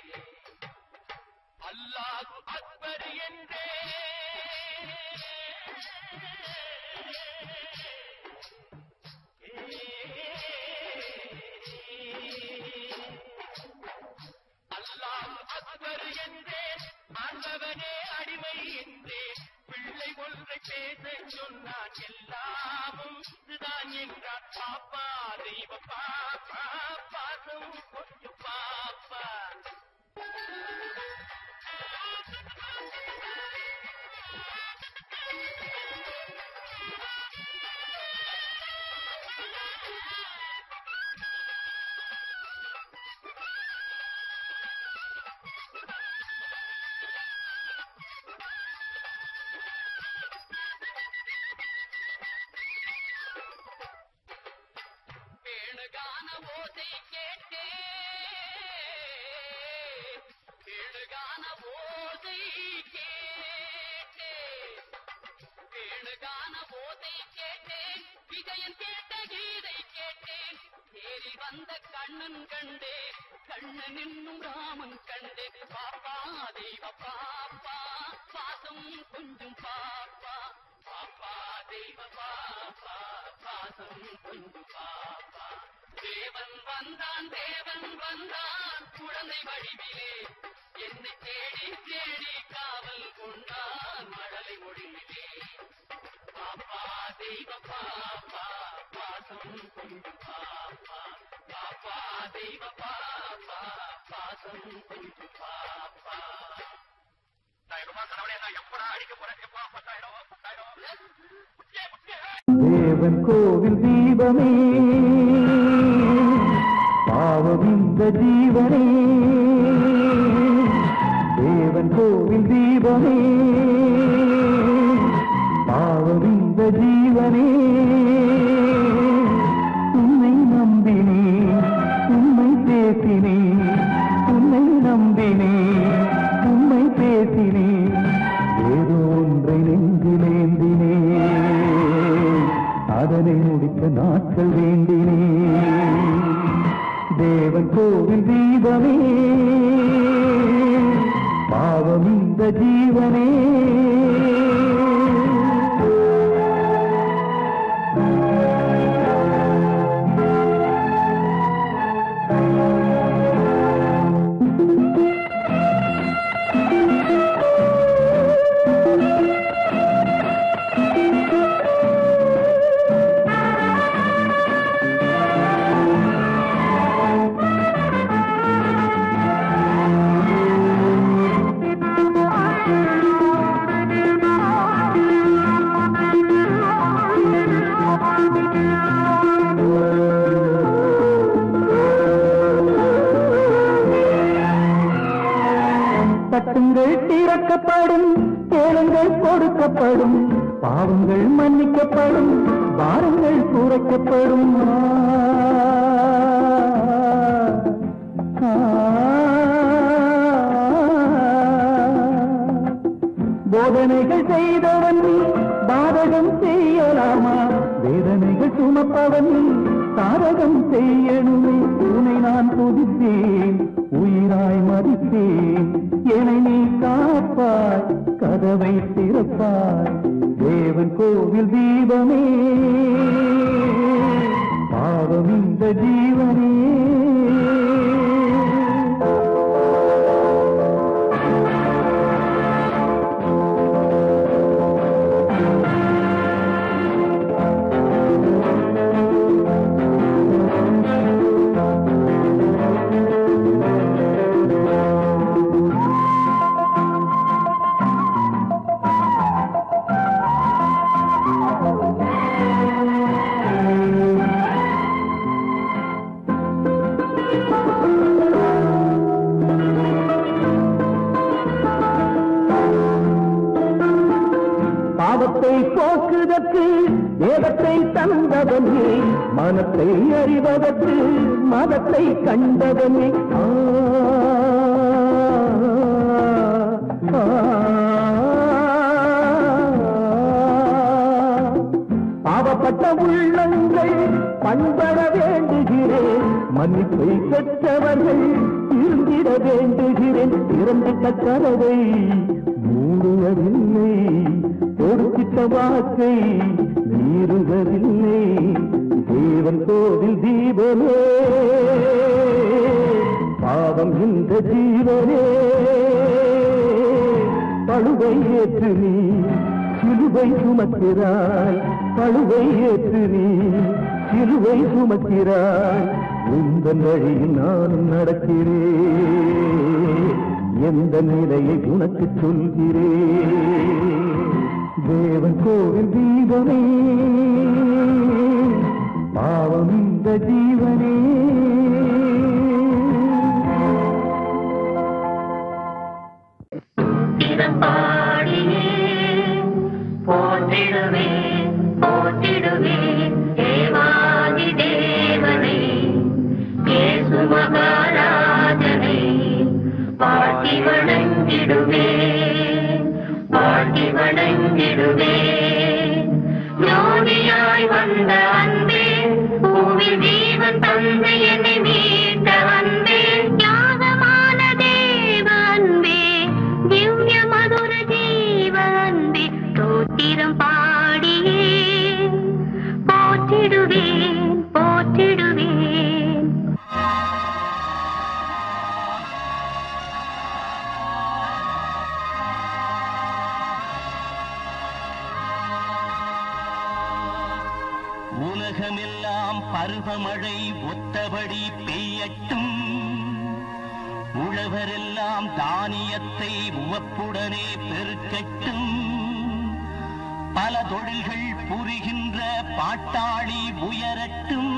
அல்லாஹு அக்பர் என்றே அல்லாஹ் அக்பர் என்றே ஆண்டவனே அடிமை என்றே பிள்ளை ஒன்றை பேச சொன்னான் எல்லாமும் இதுதான் என்றான் பாப்பா தெய்வ பாப்பா பாசம் கொஞ்சம் பாப்பா வேணுகான ஓசை கேட்டே வேணுகான ஓசை கேட்டே வேணுகான ஓசை கேட்டேன் விஜயன் கேட்ட கீதை கேட்டேன் தேறி வந்த கண்ணன் கண்டே கண்ணன் என்னும் ராமன் கண்டே பாப்பா தெய்வ பாப்பா பாசம் கொஞ்சம் பாப்பா பாப்பா தெய்வ பாப்பா பாசம் கொஞ்சம் பாப்பா தேவன் வந்தான் தேவன் வந்தான் குழந்தை வடிவிலே என்னை தேடி தேடி காவல் கொண்டான் மழலை மொழியிலே பாப்பா தெய்வ பாப்பா பாசம் கொஞ்சம் பாப்பா பாப்பா தெய்வ பாப்பா பாசம் கொஞ்சம் பாப்பா நான் ரொம்ப கடவுளே நான் எப்படா அடிக்க போறேன் எப்பா பத்தாயிரம் பத்தாயிரம் முட்டியே முட்டியே தேவன் கோவில் தீபமே பாவம் இந்த ஜீவனே தேவன் கோவில் தீபமே பாவம் இந்த ஜீவனே உன்னை நம்பினே உண்மை பேசினே உன்னை நம்பினே உண்மை பேசினே ஏதோ ஒன்றை நெஞ்சிலேந்தினே அதனை முடிக்க நாட்கள் வேண்டினே தேவன் கோவில் தீபமே பாவம் இந்த ஜீவனே தட்டுங்கள் திறக்கப்படும் கேளுங்கள் கொடுக்கப்படும் பாவங்கள் மன்னிக்கப்படும் பாரங்கள் குறைக்கப்படும் ஆ, ஆ. போதனைகள் செய்தவன் நீ பாதகம் செய்யலாமா வேதனைகள் சுமப்பவன் நீ தாரகம் செய்யணுமே உன்னை நான் துதித்தேன் உயிராய் மதித்தேன் என்னை நீ காப்பாய் கதவை திறப்பாய் தேவன் கோவில் தீபமே பாவம் இந்த ஜீவனே பாவத்தை போக்குதற்கு வேதத்தை தந்தவனே மனத்தை அறிவதற்கு மதத்தை கண்டவனே ஆ, ஆ, பாவப்பட்ட உள்ளங்கள் பண்பட வேண்டுகிறேன் மன்னிப்பை பெற்றவர்கள் இருந்திட வேண்டுகிறேன் இறந்திட்ட கதவை மூடுவதில்லை கொடுத்திட்ட வாக்கை மீறுவதில்லை தேவன் கோவில் தீபமே பாவம் இந்த ஜீவனே பழுவை ஏற்று நீ சிலுவை சுமக்கிறாய் பழுவை ஏற்று நீ சிலுவை சுமக்கிறாய் உந்தன் வழியில் நானும் நடக்கிறேன் எந்த நிலையை உனக்கு சொல்கிறேன் தேவன் கோவில் தீபமே பாவம் இந்த ஜீவனே பாடியே போற்றிடுவே போற்றிடுவே தேவாதி தேவனை இயேசு மகாராஜனை பாட்டி வணங்கிடுவே பாட்டி வணங்கிடுவே ஜோதியாய் வந்த அன்பே பூவில் ஜீவன் தந்தை என்னை மீட்ட அன்பே தியாகமான தேவ உலகமெல்லாம் பருவமழை ஒத்தபடி பெய்யட்டும் உழவரெல்லாம் தானியத்தை உவப்புடனே பெருக்கட்டும் பல தொழில்கள் புரிகின்ற பாட்டாளி உயரட்டும்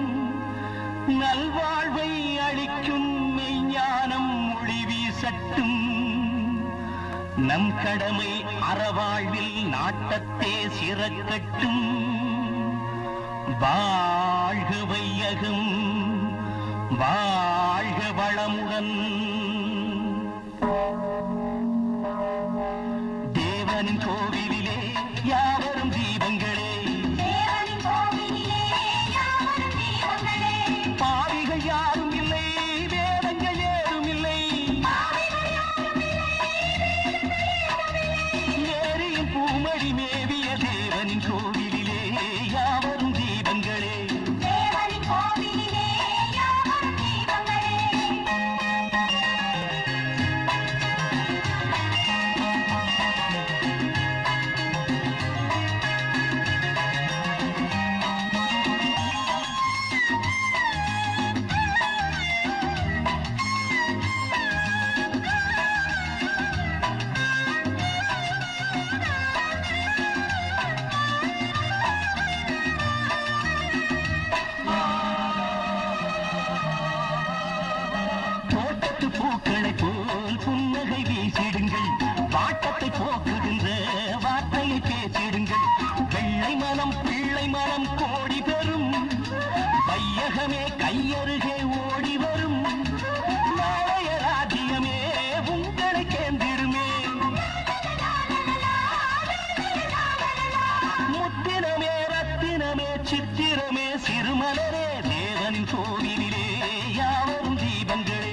நல்வாழ்வை அளிக்கும் மெய்ஞானம் மொழி வீசட்டும் நம் கடமை அறவாழ்வில் நாட்டத்தே சிறக்கட்டும் வாழ்க வையகம் வாழ்க வளமுடன் தேவனின் கோவிலிலே யாவரும் தீபங்களே பாவிகள் யாரும் இல்லை வேதங்கள் ஏதும் இல்லை ஏரியின் பூமடி மேவிய தேவனின் கோவிலிலே யாவரும் தீபங்களே தோட்டத்து பூக்களை போல் புன்னகை வீசிடுங்கள் வாட்டத்தை போக்குகின்ற வார்த்தையை பேசிடுங்கள் வெள்ளை மனம் பிள்ளை மனம் கோடி பெறும் வையகமே கையருகே ஓடி வரும் நாளைய ராஜ்யமே உங்களை கேந்திடுமே முத்தினமே ரத்தினமே சித்திரமே சிறுமலரே தேவனின் கோவிலிலே யாவரும் தீபங்களே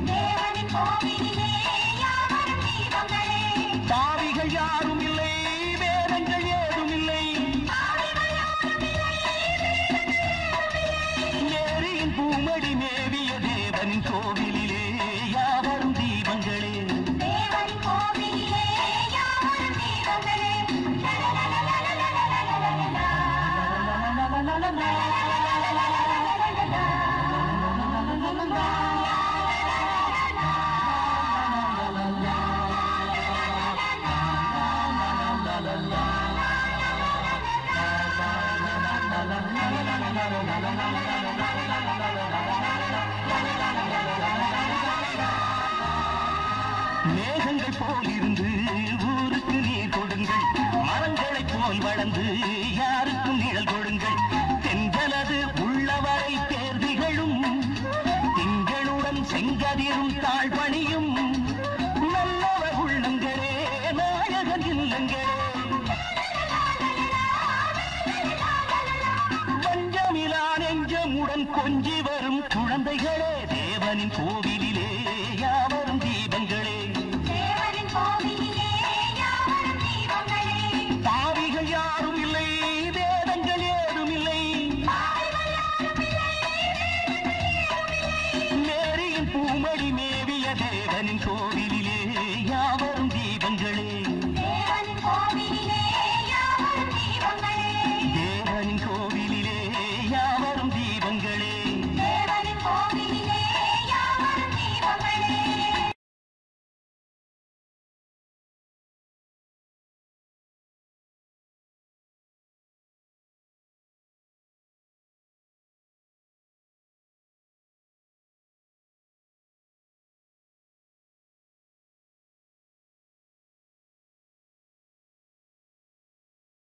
பாவிகள் யாரும் இல்லை வேதங்கள் ஏதும் இல்லை ஏரியின் பூமடி மேவிய தேவனின் கோவிலிலே யாவரும் தீபங்களே மேகங்கள் போல் இருந்து ஊருக்கு நீர் கொடுங்கள் மரங்களைப் போல் வளர்ந்து யாருக்கும் நிழல் கொடுங்கள் தென்றலது உள்ளவரை தேர்திகளும் திங்களுடன் செங்கதிரும் தாழ்பணியும் நல்லவர் உள்ளங்களே நாயகன் இல்லங்களே பஞ்சமிலா நெஞ்சமுடன் கொஞ்சி வரும் குழந்தைகளே தேவனின் கோவிலிலே யாவரும் தீபங்களே பாவிகள் யாரும் இல்லை வேதங்கள் ஏதும் இல்லை மேரியின் பூமடி மேவிய தேவனின் கோவிலிலே